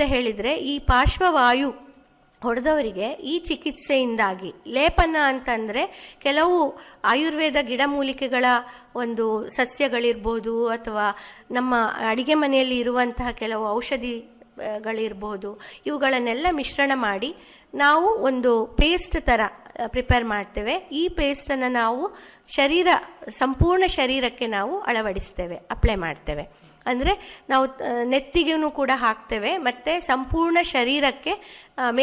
ಅಂತ ಹೇಳಿದರೆ ಈ ಪಾರ್ಶ್ವವಾಯು ಹೊಡೆದವರಿಗೆ ಈ ಚಿಕಿತ್ಸೆಯಿಂದಾಗಿ ಲೇಪನ ಅಂತಂದರೆ ಕೆಲವು ಆಯುರ್ವೇದ ಗಿಡಮೂಲಿಕೆಗಳ ಒಂದು ಸಸ್ಯಗಳಿರ್ಬೋದು ಅಥವಾ ನಮ್ಮ ಅಡಿಗೆ ಮನೆಯಲ್ಲಿ ಇರುವಂತಹ ಕೆಲವು ಔಷಧಿ ಗಳಿರ್ಬೋದು ಇವುಗಳನ್ನೆಲ್ಲ ಮಿಶ್ರಣ ಮಾಡಿ ನಾವು ಒಂದು ಪೇಸ್ಟ್ ಥರ ಪ್ರಿಪೇರ್ ಮಾಡ್ತೇವೆ ಈ ಪೇಸ್ಟನ್ನು ನಾವು ಶರೀರ ಸಂಪೂರ್ಣ ಶರೀರಕ್ಕೆ ನಾವು ಅಳವಡಿಸ್ತೇವೆ ಅಪ್ಲೈ ಮಾಡ್ತೇವೆ ಅಂದರೆ ನಾವು ನೆತ್ತಿಗೂ ಕೂಡ ಹಾಕ್ತೇವೆ ಮತ್ತು ಸಂಪೂರ್ಣ ಶರೀರಕ್ಕೆ